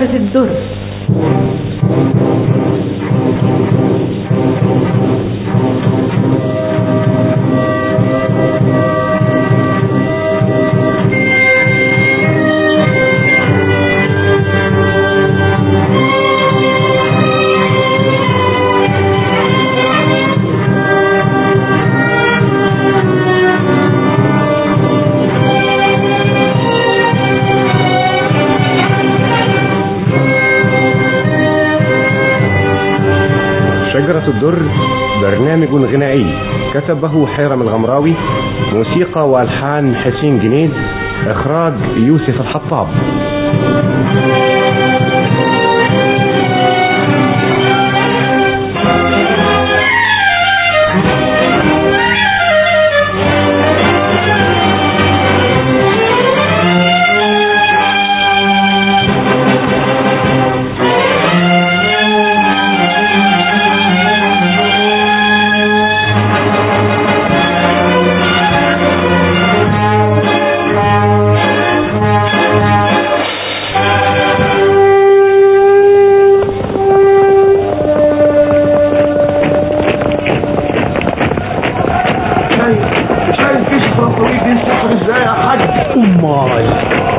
شجرة الدر شجرة الدر برنامج غنائي كتبه حيرم الغمراوي موسيقى والحان حسين جنيد اخراج يوسف الحطاب شايف شايف كشف الطريق ينسحب ازاي يا حاج امال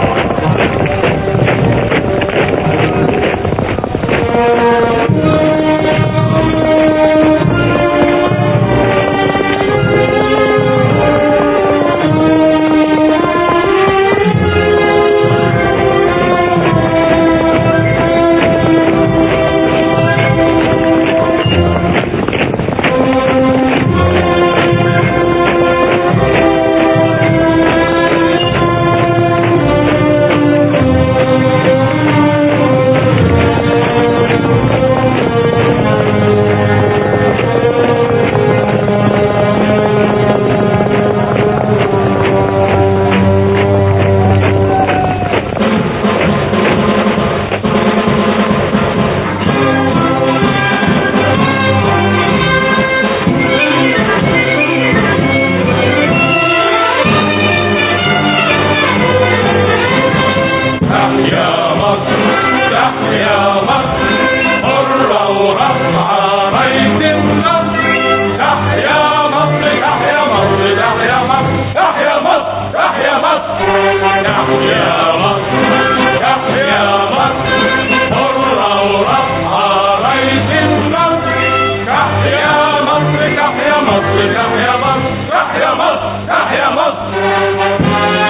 تحيا مصر تحيا مصر حرة ورفعة بيت النصر تحيا مصر تحيا مصر تحيا مصر تحيا مصر تحيا مصر تحيا مصر تحيا مصر حرة ورفعة بيت النصر تحيا مصر تحيا مصر تحيا مصر تحيا مصر تحيا مصر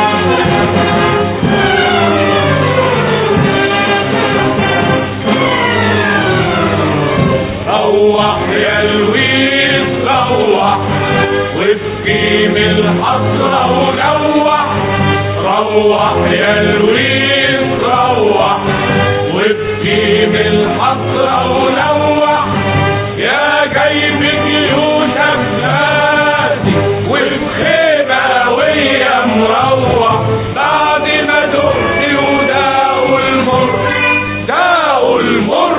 روح يا لويس روح واسقيم الحسرة ونوح روح يا لويس روح واسقيم الحسرة ونوح يا جايب جيوش بلادي وبخيبة ويا مروح بعد ما دقت وداقوا المر داقوا المر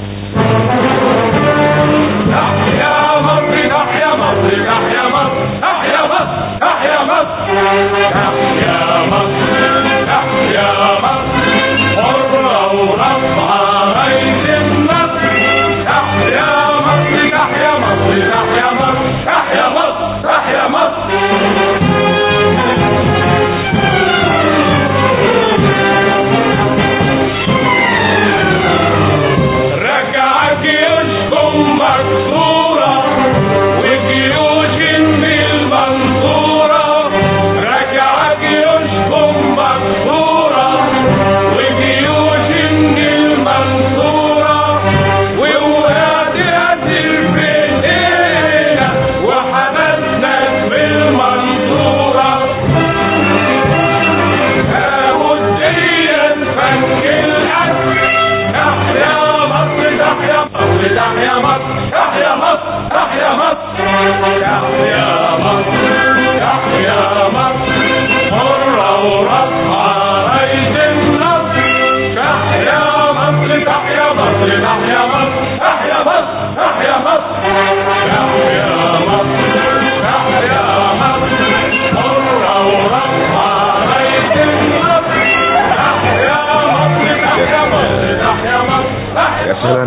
تحيا مصر تحيا مصر تحيا مصر تحيا مصر تحيا مصر تحيا مصر تحيا مصر حرة ورفعة رئيس النصر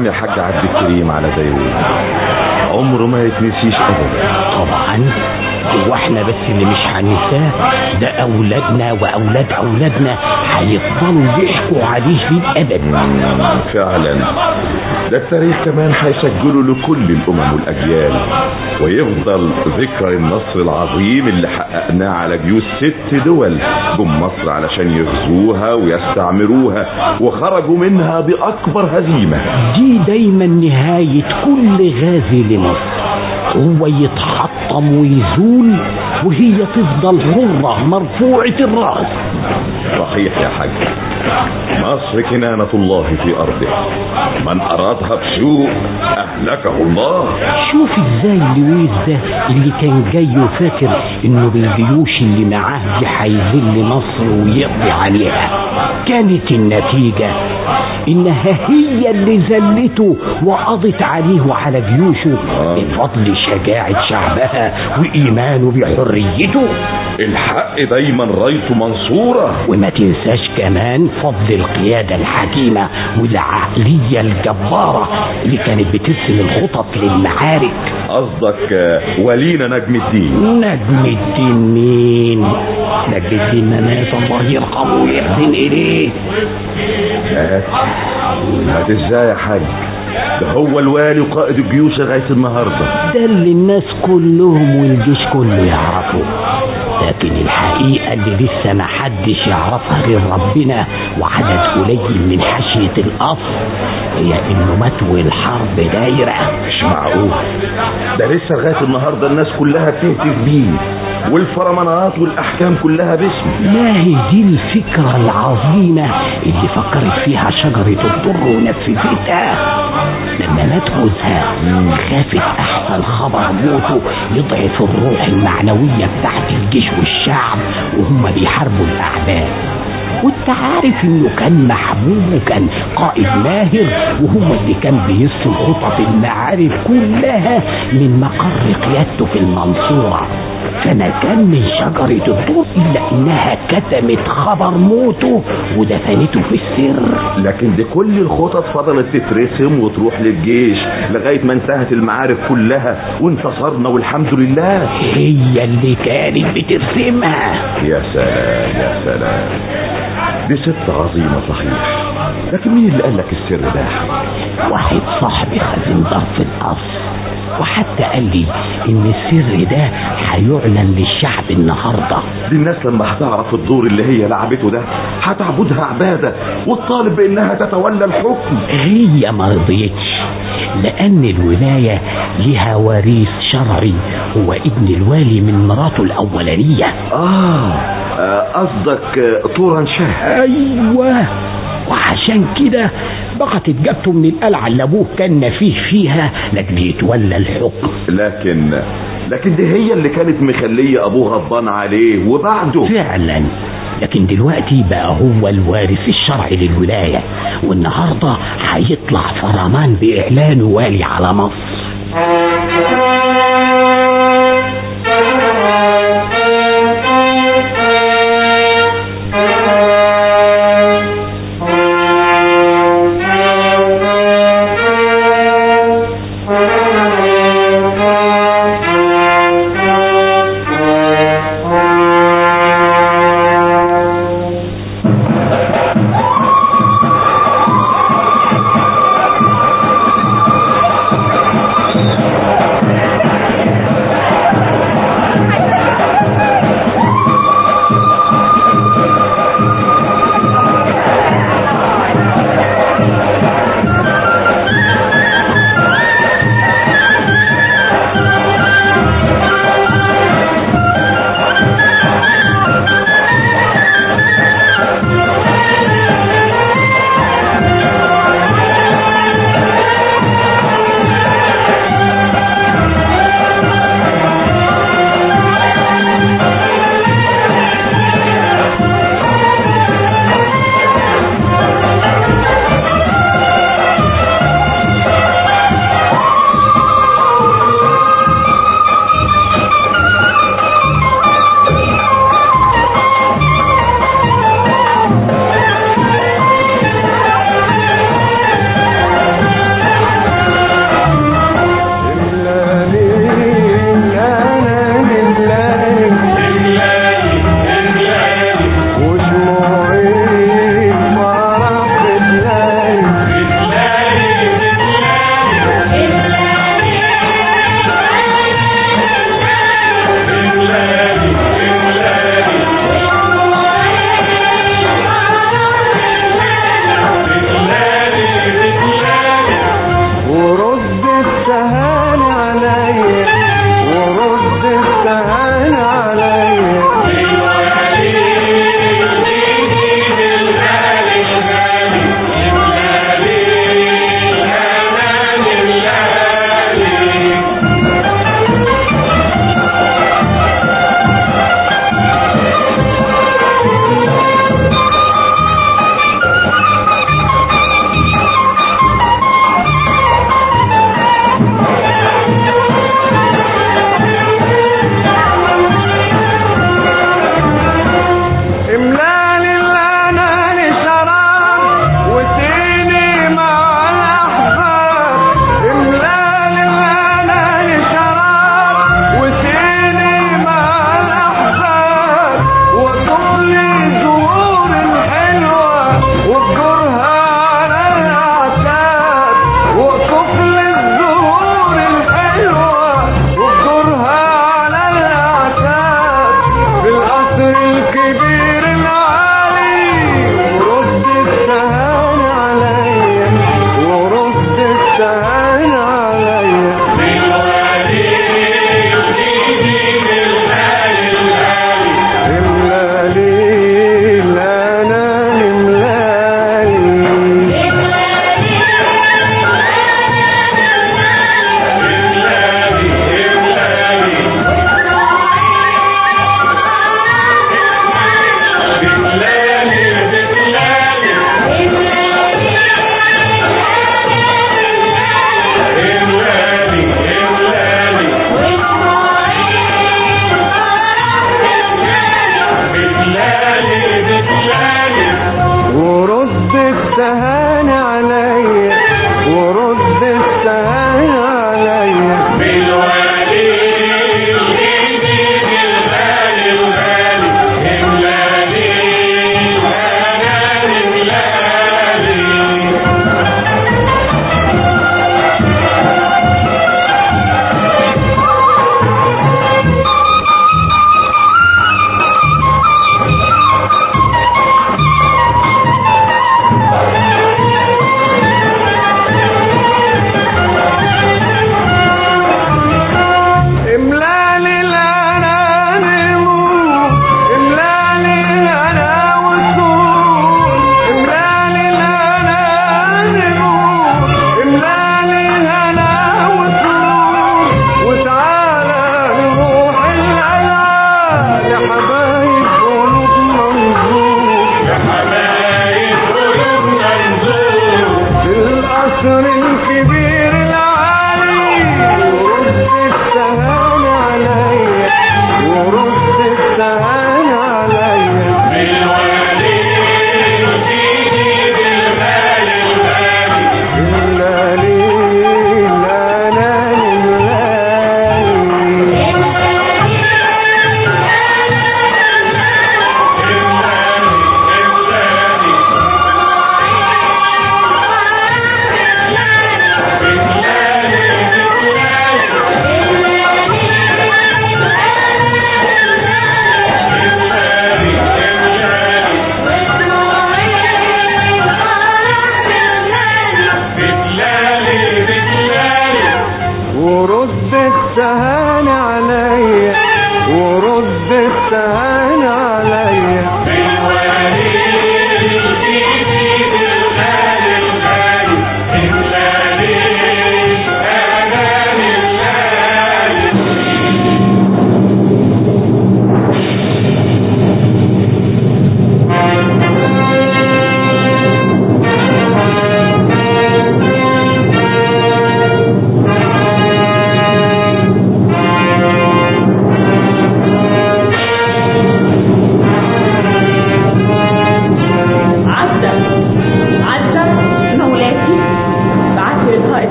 يا حاج عبد الكريم على دايوود عمره ما يتنسيش ابدا طبعا هو احنا بس اللي مش هننساه ده اولادنا واولاد اولادنا هيفضلوا يحكوا عليه للابد فعلا ده التاريخ كمان هيسجله لكل الامم والاجيال ويفضل ذكرى النصر العظيم اللي حققناه على جيوش ست دول جم مصر علشان يغزوها ويستعمروها وخرجوا منها باكبر هزيمه دي دايما نهاية كل غازي لمصر هو يتحطم ويزول وهي تفضل حرة مرفوعة الرأس صحيح يا حاج مصر كنانة الله في أرضه من أرادها بسوء أهلكه الله شوف ازاي لويس ده اللي كان جاي وفاكر انه بالجيوش اللي معاه دي هيذل مصر ويقضي عليها كانت النتيجة انها هي اللي ذلته وقضت عليه وعلى جيوشه بفضل شجاعة شعبها وايمانه بحريته الحق دايما رايته منصورة وما تنساش كمان فضل القيادة الحكيمة والعقلية الجبارة اللي كانت بترسم الخطط للمعارك قصدك آه، ولينا نجم الدين نجم الدين مين نجم الدين مات الله يرحمه ويحسن إليه مات مات ازاي يا حاج ده هو الوالي وقائد الجيوش لغاية النهاردة ده اللي الناس كلهم والجيش كله يعرفه لكن الحقيقة اللي لسه ما حدش يعرفها غير ربنا وعدد قليل من حاشية القصر هي انه مات والحرب دايرة مش معقول ده لسه لغاية النهاردة الناس كلها بتهتف بيه والفرمانات والأحكام كلها باسمه ما هي دي الفكرة العظيمة اللي فكرت فيها شجرة الضر ونفذتها لما مات جوزها خافت أحسن خبر موته يضعف الروح المعنوية بتاعت الجيش والشعب وهم بيحاربوا الأعداء وانت عارف انه كان محبوب وكان قائد ماهر وهو اللي كان بيرسم خطط المعارك كلها من مقر قيادته في المنصورة فما كان من شجرة الطور إلا إنها كتمت خبر موته ودفنته في السر لكن دي كل الخطط فضلت تترسم وتروح للجيش لغاية ما انتهت المعارك كلها وانتصرنا والحمد لله هي اللي كانت بترسمها يا سلام يا سلام دي ست عظيمة صحيح لكن مين اللي قال لك السر ده يا حاج؟ واحد صاحبي خزين ظرف القصر وحتى قال لي ان السر ده هيعلن للشعب النهارده دي الناس لما هتعرف الدور اللي هي لعبته ده هتعبدها عبادة وتطالب بانها تتولى الحكم هي ما رضيتش لان الولايه لها وريث شرعي هو ابن الوالي من مراته الاولانيه آه آه، قصدك آه، طوران شاه ايوه وعشان كده بقت اتجابته من القلعه اللي ابوه كان نفيه فيها لاجل يتولى الحكم لكن لكن دي هي اللي كانت مخلية ابوه غضبان عليه وبعده فعلا لكن دلوقتي بقى هو الوارث الشرعي للولاية والنهاردة هيطلع فرمان بإعلان والي على مصر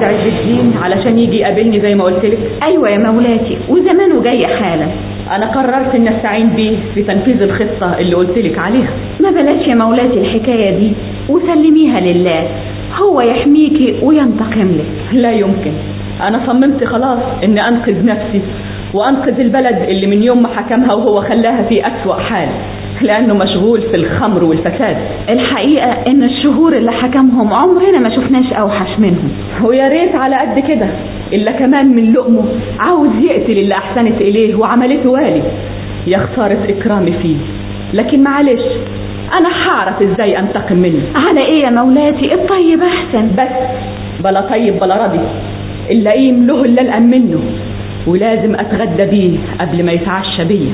عز الدين علشان يجي يقابلني زي ما قلت لك ايوه يا مولاتي وزمانه جاي حالا انا قررت ان استعين بيه في تنفيذ الخطه اللي قلت لك عليها ما بلاش يا مولاتي الحكايه دي وسلميها لله هو يحميكي وينتقم لك لا يمكن انا صممت خلاص ان انقذ نفسي وانقذ البلد اللي من يوم ما حكمها وهو خلاها في اسوأ حال لانه مشغول في الخمر والفساد الحقيقه ان الشهور اللي حكمهم عمرنا ما شفناش اوحش منهم ويا ريت على قد كده الا كمان من لقمه عاوز يقتل اللي احسنت اليه وعملته والي يا خساره اكرامي فيه لكن معلش انا هعرف ازاي انتقم منه على ايه يا مولاتي الطيب احسن بس بلا طيب بلا راضي اللئيم له اللي الأم منه ولازم اتغدى بيه قبل ما يتعشى بيه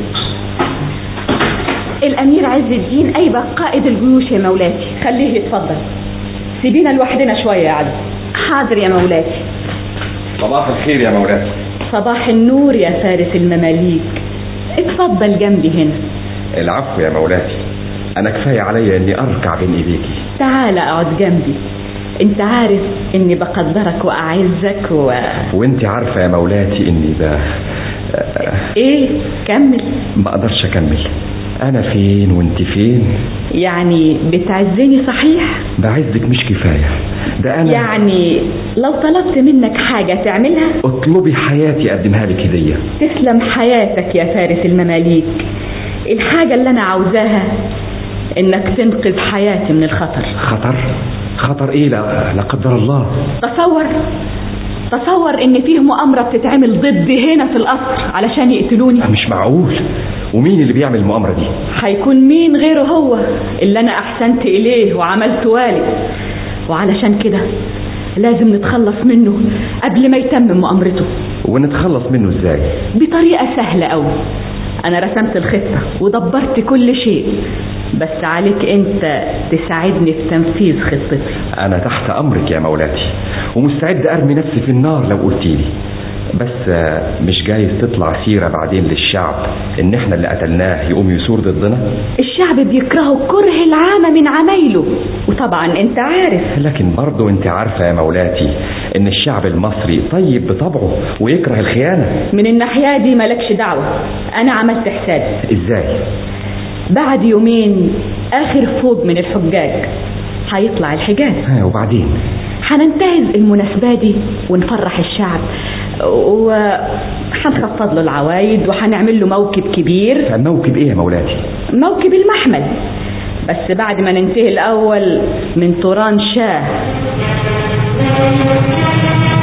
الامير عز الدين ايبه قائد الجيوش يا مولاتي خليه يتفضل سيبينا لوحدنا شويه يا عدل حاضر يا مولاتي صباح الخير يا مولاتي صباح النور يا فارس المماليك اتفضل جنبي هنا العفو يا مولاتي انا كفايه عليا اني اركع بين ايديكي تعال اقعد جنبي انت عارف اني بقدرك واعزك و وانت عارفه يا مولاتي اني ب ايه كمل ما اقدرش اكمل انا فين وانت فين يعني بتعزني صحيح بعزك مش كفايه ده انا يعني لو طلبت منك حاجة تعملها اطلبي حياتي اقدمها لك هديه تسلم حياتك يا فارس المماليك الحاجة اللي انا عاوزاها انك تنقذ حياتي من الخطر خطر خطر ايه لا لا قدر الله تصور تصور ان فيه مؤامرة بتتعمل ضدي هنا في القصر علشان يقتلوني مش معقول ومين اللي بيعمل المؤامره دي هيكون مين غيره هو اللي انا احسنت اليه وعملت والي وعلشان كده لازم نتخلص منه قبل ما يتمم مؤامرته ونتخلص منه ازاي بطريقة سهلة قوي انا رسمت الخطة ودبرت كل شيء بس عليك انت تساعدني في تنفيذ خطتي انا تحت امرك يا مولاتي ومستعد ارمي نفسي في النار لو قلت لي بس مش جايز تطلع سيره بعدين للشعب ان احنا اللي قتلناه يقوم يثور ضدنا الشعب بيكرهه كره العامة من عمايله وطبعا انت عارف لكن برضه انت عارفه يا مولاتي ان الشعب المصري طيب بطبعه ويكره الخيانه من الناحية دي مالكش دعوة انا عملت حسابي ازاي بعد يومين اخر فوج من الحجاج هيطلع الحجاج ها وبعدين هننتهز المناسبة دي ونفرح الشعب وهنخفض له العوايد وهنعمل له موكب كبير موكب ايه يا مولاتي موكب المحمل بس بعد ما ننتهي الاول من طوران شاه